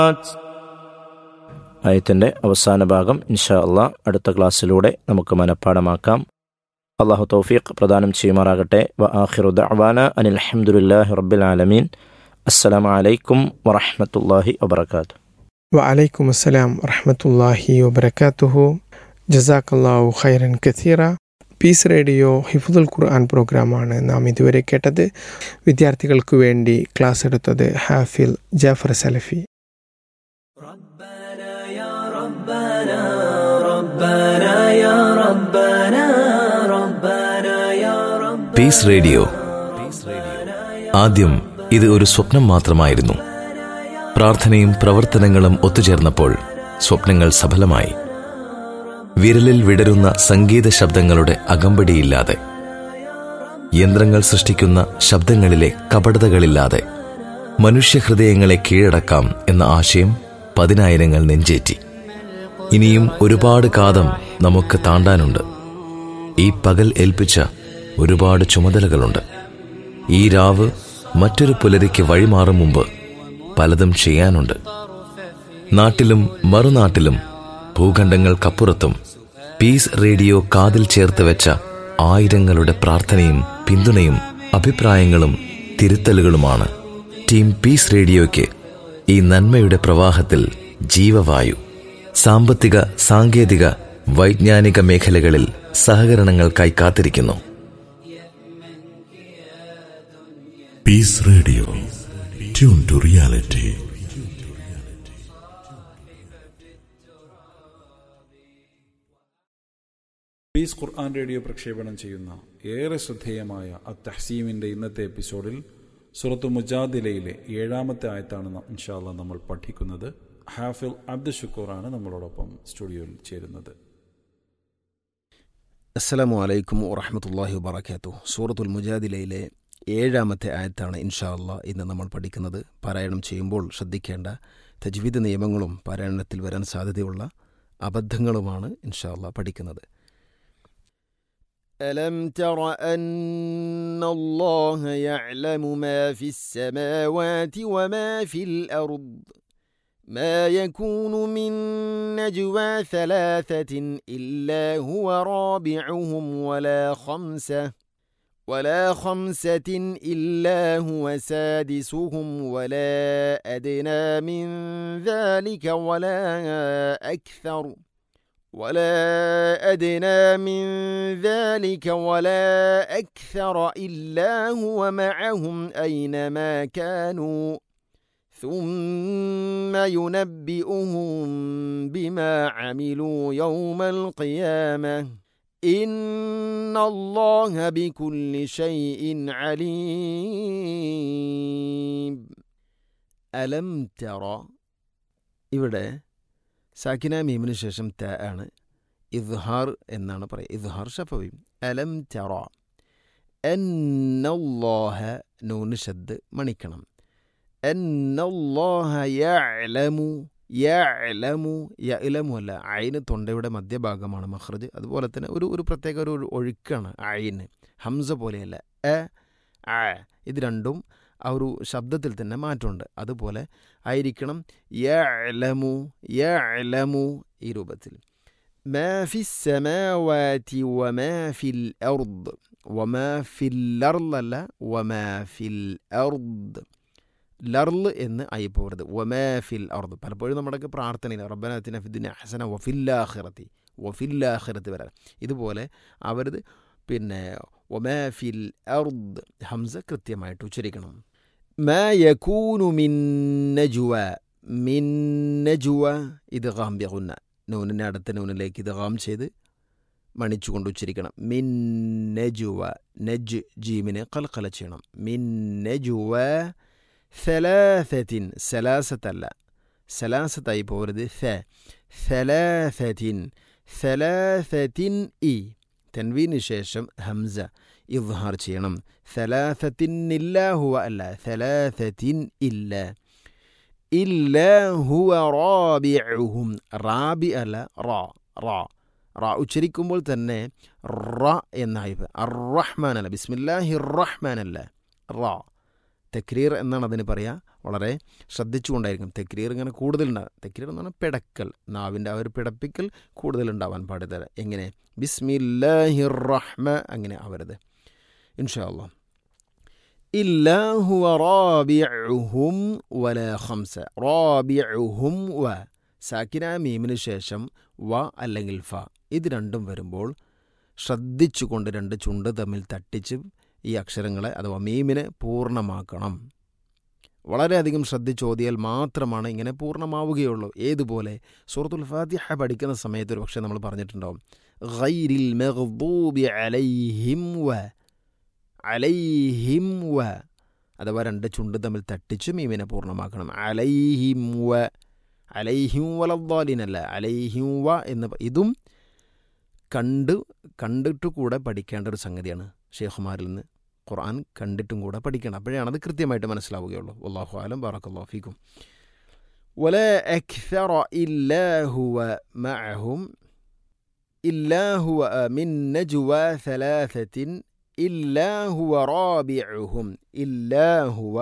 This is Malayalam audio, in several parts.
ആയത്തിൻ്റെ അവസാന ഭാഗം ഇൻഷാ അള്ളാ അടുത്ത ക്ലാസ്സിലൂടെ നമുക്ക് മനഃപ്പാടമാക്കാം അള്ളാഹു തൗഫീഖ് പ്രദാനം ചെയ്യുമാറാകട്ടെ വ ആഖിറു ദഅവാന അനിൽ അൽഹംദുലില്ലാഹി റബ്ബിൽ ആലമീൻ അസ്സലാമു അലൈക്കും വറഹ്മത്തുള്ളാഹി വബറകാതുഹു വഅലൈക്കും അസ്സലാം വറഹമത്തല്ലാഹി വബർക്കാത്തുഹു ജസാക്കല്ലാഹു ഖൈറൻ കഥീറ പീസ് റേഡിയോ ഹിഫുദുൽ ഖുർആൻ പ്രോഗ്രാമാണ് നാം ഇതുവരെ കേട്ടത് വിദ്യാർത്ഥികൾക്ക് വേണ്ടി ക്ലാസ് എടുത്തത് ഹാഫിൽ ജാഫർ സലഫി പീസ് റേഡിയോ ആദ്യം ഇത് ഒരു സ്വപ്നം മാത്രമായിരുന്നു പ്രാർത്ഥനയും പ്രവർത്തനങ്ങളും ഒത്തുചേർന്നപ്പോൾ സ്വപ്നങ്ങൾ സഫലമായി വിരലിൽ വിടരുന്ന സംഗീത ശബ്ദങ്ങളുടെ അകമ്പടിയില്ലാതെ യന്ത്രങ്ങൾ സൃഷ്ടിക്കുന്ന ശബ്ദങ്ങളിലെ കപടതകളില്ലാതെ മനുഷ്യഹൃദയങ്ങളെ കീഴടക്കാം എന്ന ആശയം പതിനായിരങ്ങൾ നെഞ്ചേറ്റി ഇനിയും ഒരുപാട് കാതം നമുക്ക് താണ്ടാനുണ്ട് ഈ പകൽ ഏൽപ്പിച്ച ഒരുപാട് ചുമതലകളുണ്ട് ഈ രാവ് മറ്റൊരു പുലരിക്ക് വഴിമാറും മുമ്പ് പലതും ചെയ്യാനുണ്ട് നാട്ടിലും മറുനാട്ടിലും ഭൂഖണ്ഡങ്ങൾക്കപ്പുറത്തും പീസ് റേഡിയോ കാതിൽ ചേർത്ത് വെച്ച ആയിരങ്ങളുടെ പ്രാർത്ഥനയും പിന്തുണയും അഭിപ്രായങ്ങളും തിരുത്തലുകളുമാണ് ടീം പീസ് റേഡിയോയ്ക്ക് ഈ നന്മയുടെ പ്രവാഹത്തിൽ ജീവവായു സാമ്പത്തിക സാങ്കേതിക വൈജ്ഞാനിക മേഖലകളിൽ സഹകരണങ്ങൾക്കായി കാത്തിരിക്കുന്നു Peace Radio. Tune to reality. Peace ഖുർആൻ റേഡിയോ പ്രക്ഷേപണം ചെയ്യുന്ന ഏറെ ശ്രദ്ധേയമായ അത്തഹസീമിൻ്റെ ഇന്നത്തെ എപ്പിസോഡിൽ സുറത്തു മുജാദിലയിലെ ഏഴാമത്തെ ആയത്താണ് ന- ഇൻഷാല്ല നമ്മൾ പഠിക്കുന്നത് ഹാഫിൽ അബ്ദു ഷുക്കൂറാണ് നമ്മളോടൊപ്പം സ്റ്റുഡിയോയിൽ ചേരുന്നത് അസ്സലാമു അലൈക്കും വറഹമത്തല്ലാഹി വബർക്കാത്തു സൂറത്തുൽ മുജാദിലയിലെ ഏഴാമത്തെ ആയത്താണ് ഇൻഷാ അള്ളാ ഇന്ന് നമ്മൾ പഠിക്കുന്നത് പാരായണം ചെയ്യുമ്പോൾ ശ്രദ്ധിക്കേണ്ട തജ്വീദ് നിയമങ്ങളും പാരായണത്തിൽ വരാൻ സാധ്യതയുള്ള അബദ്ധങ്ങളുമാണ് ഇൻഷാ അള്ളാ പഠിക്കുന്നത് ألم تر أن الله يعلم ما في السماوات وما في الأرض ما يكون من نجوى ثلاثة إلا هو رابعهم ولا خمسة ولا خمسة إلا هو سادسهم ولا أدنى من ذلك ولا أكثر ولا أدنى من ذلك ولا أكثر إلا هو معهم أينما كانوا ثم ينبئهم بما عملوا يوم القيامة إن الله بكل شيء عليم ألم ترى ഇവിടെ സാക്കിന മീമിന് ശേഷം ത ആണ് ഇദ്ഹാർ എന്നാണ് പറയുക ഇദ്ഹാർ ഷഫവി അലം തെറ എന്നല്ലാഹ നൂന് ശബ്ദ് മണിക്കണം എന്നല്ലാഹ യഅലമു യഅലമു യഅലമു അല്ല ഐന് തൊണ്ടയുടെ മധ്യഭാഗമാണ് മഖ്റജ് അതുപോലെ തന്നെ ഒരു ഒരു പ്രത്യേക ഒരു ഒരു ഒഴുക്കാണ് ഐന് ഹംസ പോലെയല്ല എ ആ ഇത് രണ്ടും ആ ഒരു ശബ്ദത്തിൽ തന്നെ മാറ്റമുണ്ട് അതുപോലെ ആയിരിക്കണം യഅലമു യഅലമു ഈ രൂപത്തിൽ ما في السماوات وما في الأرض وما في الأرض അല്ല وما في الأرض ലർൽ എന്ന് ആയി പോകരുത് വമാ ഫിൽ അർദ് പലപ്പോഴും നമ്മുടെയൊക്കെ പ്രാർത്ഥനയിൽ റബ്ബനാത്തിന ഫിദ്ദിന ഹസന വഫില്ലാഹിറത്തി വഫില്ലാഹിറത്ത് വരാൻ ഇതുപോലെ അവരത് പിന്നെ വമാ ഫിൽ അർദ് ഹംസ കൃത്യമായിട്ട് ഉച്ചരിക്കണം ما يكون من نجوى من نجوى ഇത് ഗാം ബിഗുന്ന നൂനിനെ അടുത്ത നൂനിലേക്ക് ഇത് ഗാം ചെയ്ത് മണിച്ചുകൊണ്ട് ഉച്ചരിക്കണം മിൻ നജുവ നജ് ജീമിനെ കൽക്കല ചെയ്യണം മിൻ നജുവ സലാസത്തിൻ സലാസത്തല്ല സലാസത്തായി പോകരുത് സ സലാസത്തിൻ സലാസത്തിൻ ഇ തൻവീന് ശേഷം ഹംസ ഇദ്ഹാർ ചെയ്യണം സലാസത്തിൻ ഇല്ല ഹുവ അല്ല സലാസത്തിൻ ഇല്ല ഇല്ല ഹുവ റാബിഉഹും റാബി അല്ല റാ റാ റാ ഉച്ചരിക്കുമ്പോൾ തന്നെ റ എന്നായി അർ റഹ്മാൻ അല്ല ബിസ്മില്ലാഹി റഹ്മാൻ അല്ല റാ തെക്രീർ എന്നാണ് അതിന് പറയുക വളരെ ശ്രദ്ധിച്ചുകൊണ്ടായിരിക്കും തെക്രീർ ഇങ്ങനെ കൂടുതലുണ്ടാകും തെക്രീർ എന്ന് പറഞ്ഞാൽ പിടക്കൽ നാവിൻ്റെ ആ ഒരു പിടപ്പിക്കൽ കൂടുതലുണ്ടാവാൻ പാടില്ല എങ്ങനെ ബിസ്മില്ലാഹിർ റഹ്മ അങ്ങനെ ആവരുത് ഇൻഷാ അള്ളാ ഇല്ലാ ഹുവ റാബിഉഹും വല ഖംസ റാബിഉഹും വ സാക്കിന മീമിന് ശേഷം വ അല്ലെങ്കിൽ ഫ ഇത് രണ്ടും വരുമ്പോൾ ശ്രദ്ധിച്ചുകൊണ്ട് രണ്ട് ചുണ്ട് തമ്മിൽ തട്ടിച്ച് ഈ അക്ഷരങ്ങളെ അഥവാ മീമിനെ പൂർണ്ണമാക്കണം വളരെയധികം ശ്രദ്ധിച്ചോതിയാൽ മാത്രമാണ് ഇങ്ങനെ പൂർണ്ണമാവുകയുള്ളൂ ഏതുപോലെ സൂറത്തുൽ ഫാത്തിഹ പഠിക്കുന്ന സമയത്ത് ഒരു പക്ഷേ നമ്മൾ പറഞ്ഞിട്ടുണ്ടാവും ഗൈരിൽ മെഹബൂബി അലൈഹിം വ അലൈഹിം വ അഥവാ രണ്ട് ചുണ്ട് തമ്മിൽ തട്ടിച്ച് മീമിനെ പൂർണ്ണമാക്കണം അലൈഹിം വ അലൈഹിം വലദ്ദാലിനല്ല അലൈഹിം വ എന്ന് പ- ഇതും കണ്ട് കണ്ടിട്ട് കൂടെ പഠിക്കേണ്ട ഒരു സംഗതിയാണ് ഷേഖുമാരിൽ നിന്ന് ഖുർആൻ കണ്ടിട്ടും കൂടെ പഠിക്കണം അപ്പോഴാണ് അത് കൃത്യമായിട്ട് മനസ്സിലാവുകയുള്ളൂ അള്ളാഹു ആലം ബാറക്കല്ലാഹു ഫീക്കും ولا أكثر إلا هو معهم إلا هو من نجوى ثلاثة إلا هو رابعهم إلا هو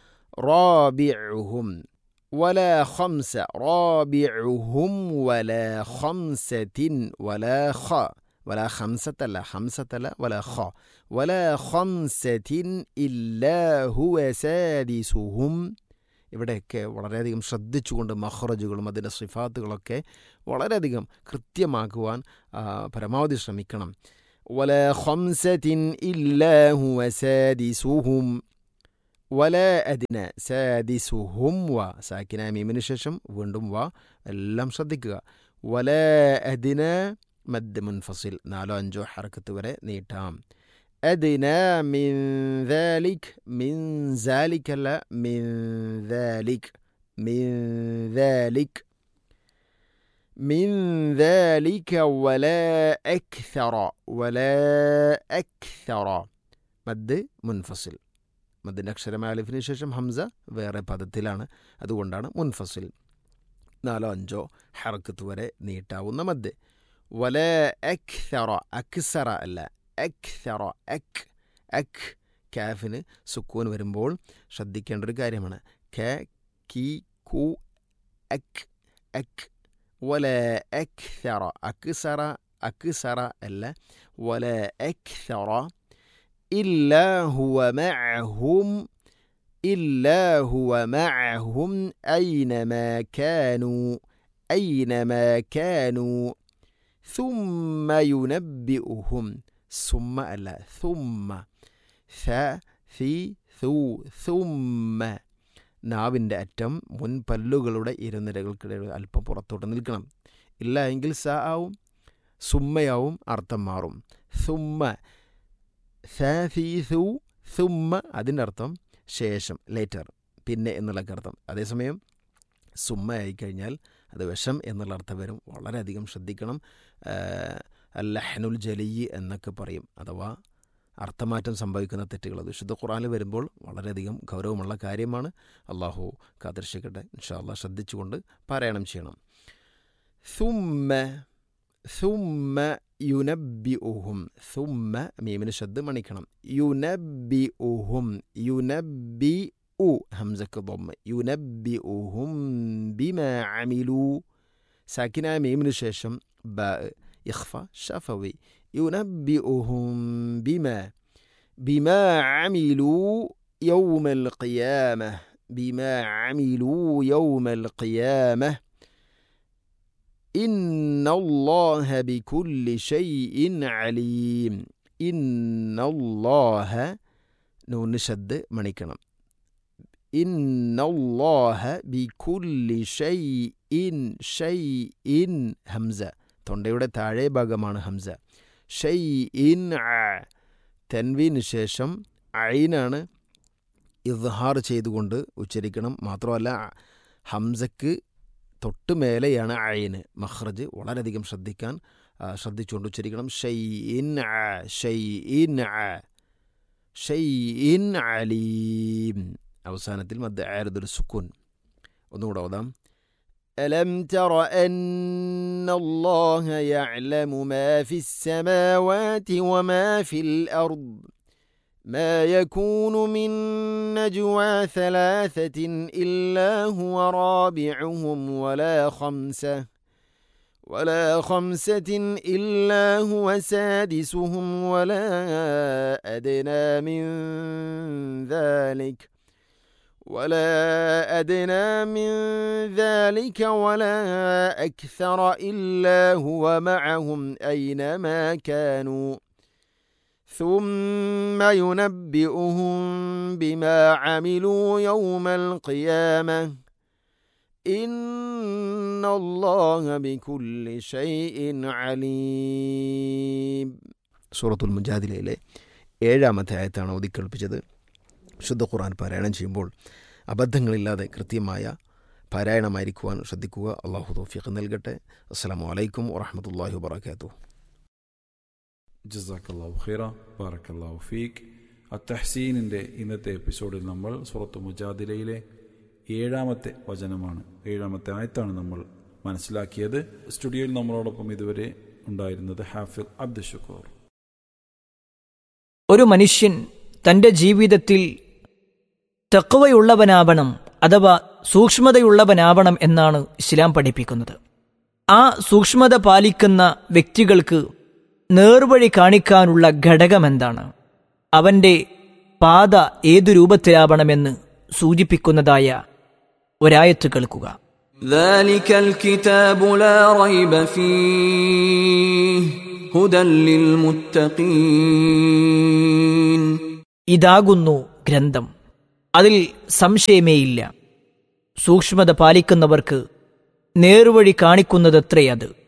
رابعهم ولا خمسة رابعهم ولا خمسة ولا خ ولا خمسة لا خمسة لا ولا خ ولا خمسة إلا هو سادسهم ഇവിടെയൊക്കെ വളരെയധികം ശ്രദ്ധിച്ചുകൊണ്ട് മഹ്റജുകളും അതിൻ്റെ സിഫാത്തുകളൊക്കെ വളരെയധികം കൃത്യമാക്കുവാൻ ആ, പരമാവധി ശ്രമിക്കണം വല ഖംസത്തിൻ ഇല്ലാ ഹുവ സാദിസുഹും വല അദിന സാദിസുഹും വ സാക്കിന മീമിന് ശേഷം വീണ്ടും വ എല്ലാം ശ്രദ്ധിക്കുക വല അദിന മദ് മുൻഫസിൽ നാലോ അഞ്ചോ ഹറക്കത്ത് വരെ നീട്ടാം أدنى من ذلك من ذلك لا من ذلك من ذلك من ذلك ولا أكثر ولا أكثر മദ് മുൻഫസിൽ മദ്ദിൻ്റെ അക്ഷരം അലിഫിന് ശേഷം ഹംസ വേറെ പദത്തിലാണ് അതുകൊണ്ടാണ് മുൻഫസിൽ നാലോ അഞ്ചോ ഹറക്കത്ത് വരെ നീട്ടാവുന്ന മദ് വല അക്സറ അക്സറ അല്ല അക്സറ അക് അക് കാഫിന് സുക്കൂൻ വരുമ്പോൾ ശ്രദ്ധിക്കേണ്ട ഒരു കാര്യമാണ് ക കി കു അക് അക് വല അക്സറ അക്സറ അക്സറ അല്ല വല അക്സറ إلا هو معهم إلا هو معهم أينما كانوا أينما كانوا ثم ينبئهم ثم ألا ثم ث في ثو ثم നാവിൻ്റെ അറ്റം മുൻപല്ലുകളുടെ ഇരുനിരകൾക്കിടയിൽ അല്പം പുറത്തോട്ട് നിൽക്കണം ഇല്ല എങ്കിൽ സ ആവും സുമ്മയാവും അർത്ഥം മാറും സുമ്മ സാഫീസു സുമ്മ അതിൻ്റെ അർത്ഥം ശേഷം ലേറ്റർ പിന്നെ എന്നുള്ള അർത്ഥം അതേസമയം സുമ്മ ആയിക്കഴിഞ്ഞാൽ അത് വിഷം എന്നുള്ള അർത്ഥം വരും വളരെയധികം ശ്രദ്ധിക്കണം അല്ലഹനുൽ ജലി എന്നൊക്കെ പറയും അഥവാ അർത്ഥമാറ്റം സംഭവിക്കുന്ന തെറ്റുകൾ അത് വിശുദ്ധ ഖുറാനിൽ വരുമ്പോൾ വളരെയധികം ഗൗരവമുള്ള കാര്യമാണ് അള്ളാഹു കാത്തിരക്ഷിക്കട്ടെ ഇൻഷാല്ല ശ്രദ്ധിച്ചുകൊണ്ട് പാരായണം ചെയ്യണം സുമ്മ സുമ്മ യുനബിഉഹും സുമ്മ മീമിന് ശബ്ദ മണിക്കണം യുനബിഉഹും യുനബി ഉ ഹംസക്ക് ബൊമ്മ യുനബിഉഹും ബിമ അമിലു സാക്കിന മീമിന് ശേഷം ബ ഇഖ്ഫ ഷഫവി യുനബിഉഹും ബിമ ബിമ അമിലു يوم القيامة بما عملوا يوم القيامة إن الله بكل شيء عليم إن الله نون شد മണിക്കണം إن الله بكل شيء شيء ഹംസ തൊണ്ടയുടെ താഴെ ഭാഗമാണ് ഹംസ ഷൈഇൻ തെൻവീന് ശേഷം ഐനാണ് ഇദ്ഹാർ ചെയ്തുകൊണ്ട് ഉച്ചരിക്കണം മാത്രമല്ല ഹംസക്ക് തൊട്ട് മേലെയാണ് അയന് മഹ്റജ് വളരെയധികം ശ്രദ്ധിക്കാൻ ശ്രദ്ധിച്ചുകൊണ്ട് ഉച്ചരിക്കണം ഷൈഇൻ ഷൈഇൻ ഷൈഇൻ അലീം അവസാനത്തിൽ മദ് ആരുദുൽ സുക്കൂൻ ഒന്നുകൂടെ ഓതാം ألم تر أن الله يعلم ما في السماوات وما في الأرض ما يكون من نجوى ثلاثة إلا هو رابعهم ولا خمسة ولا خمسة إلا هو سادسهم ولا أدنى من ذلك ولا أدنى من ذلك ولا أكثر إلا هو معهم أينما كانوا ثم ينبئهم بما عملوا يوم القيامة إن الله بكل شيء عليم സൂറത്തുൽ മുജാദിലയിലെ ഏഴാമത്തെ ആയത്താണ് ഒതുക്കേൽപ്പിച്ചത് ശുദ്ധ ഖുർആൻ പാരായണം ചെയ്യുമ്പോൾ അബദ്ധങ്ങളില്ലാതെ കൃത്യമായ പാരായണമായിരിക്കുവാൻ ശ്രദ്ധിക്കുക അള്ളാഹു തോഫിഖ് നൽകട്ടെ അസ്സാം വലൈക്കും വറഹമത്തല്ലാഹി വാബർക്കാത്തു ജസാക്കല്ലാഹു ഖൈറ ബാറക്കല്ലാഹു ഫീഖ് അത്തഹ്സീനിൻ്റെ ഇന്നത്തെ എപ്പിസോഡിൽ നമ്മൾ സുറത്ത് മുജാദിലയിലെ ഏഴാമത്തെ വചനമാണ് ഏഴാമത്തെ ആയത്താണ് നമ്മൾ മനസ്സിലാക്കിയത് സ്റ്റുഡിയോയിൽ നമ്മളോടൊപ്പം ഇതുവരെ ഉണ്ടായിരുന്നത് ഹാഫിൽ അബ്ദുൽ ഷുക്കൂർ ഒരു മനുഷ്യൻ തന്റെ ജീവിതത്തിൽ തെക്കുവയുള്ളവനാവണം അഥവാ സൂക്ഷ്മതയുള്ളവനാവണം എന്നാണ് ഇസ്ലാം പഠിപ്പിക്കുന്നത് ആ സൂക്ഷ്മത പാലിക്കുന്ന വ്യക്തികൾക്ക് നേർവഴി കാണിക്കാനുള്ള ഘടകമെന്താണ് അവന്റെ പാത ഏതു രൂപത്തിലാവണമെന്ന് സൂചിപ്പിക്കുന്നതായ ഒരായത്ത് കേൾക്കുക ذلك الكتاب لا ريب فيه هدى للمتقين ഇതാകുന്നു ഗ്രന്ഥം അതിൽ സംശയമേയില്ല സൂക്ഷ്മത പാലിക്കുന്നവർക്ക് നേർവഴി കാണിക്കുന്നതത്രേ അത്